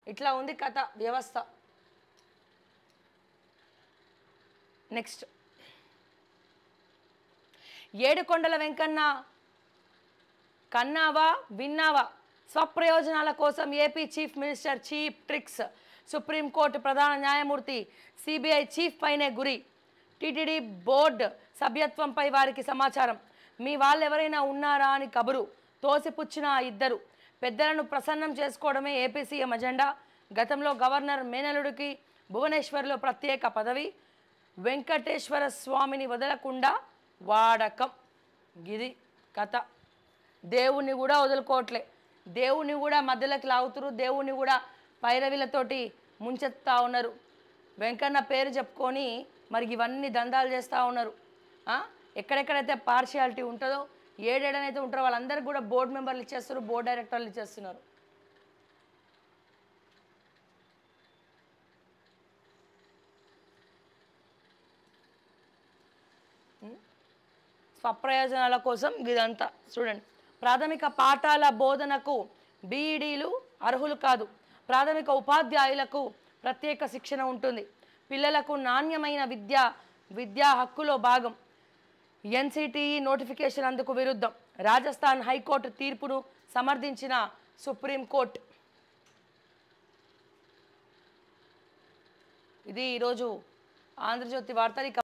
ఇట్లా ఉంది కథ వ్యవస్థ నెక్స్ట్ ఏడుకొండల వెంకన్న కన్నావా విన్నావా స్వప్రయోజనాల కోసం AP chief minister chief tricks supreme court ప్రధాన న్యాయమూర్తి సిబిఐ చీఫ్ పైనే గురి టీటీడీ బోర్డు సభ్యత్వంపై వారికి సమాచారం మీ వాళ్ళు ఎవరైనా ఉన్నారా అని కబురు తోసిపుచ్చిన ఆ ఇద్దరు పెద్దలను ప్రసన్నం చేసుకోవడమే ఏపీ సీఎం అజెండా గతంలో గవర్నర్ మేనలుడికి భువనేశ్వర్లో ప్రత్యేక పదవి వెంకటేశ్వర స్వామిని వదలకుండా వాడకం గిది కథ దేవుణ్ణి కూడా వదులుకోవట్లే దేవుణ్ణి కూడా మధ్యలోకి లాగుతురు దేవుణ్ణి కూడా పైరవిలతోటి ముంచెత్తా ఉన్నారు వెంకన్న పేరు చెప్పుకొని మరి ఇవన్నీ దందాలు చేస్తూ ఉన్నారు ఆ? ఎక్కడెక్కడైతే పార్షియాలిటీ ఉంటుందో ఏడేడనైతే ఉంటారో వాళ్ళందరికీ కూడా బోర్డు మెంబర్లు ఇచ్చేస్తారు బోర్డు డైరెక్టర్లు ఇచ్చేస్తున్నారు స్వప్రయోజనాల కోసం ఇదంతా చూడండి ప్రాథమిక పాఠాల బోధనకు బీఈడీలు అర్హులు కాదు ప్రాథమిక ఉపాధ్యాయులకు ప్రత్యేక శిక్షణ ఉంటుంది పిల్లలకు నాణ్యమైన విద్య విద్యా హక్కులో భాగం ఎన్సిటిఈ నోటిఫికేషన్ అందుకు విరుద్ధం రాజస్థాన్ హైకోర్టు తీర్పును సమర్థించిన సుప్రీంకోర్టు ఇది ఈరోజు ఆంధ్రజ్యోతి వార్తలు ఇక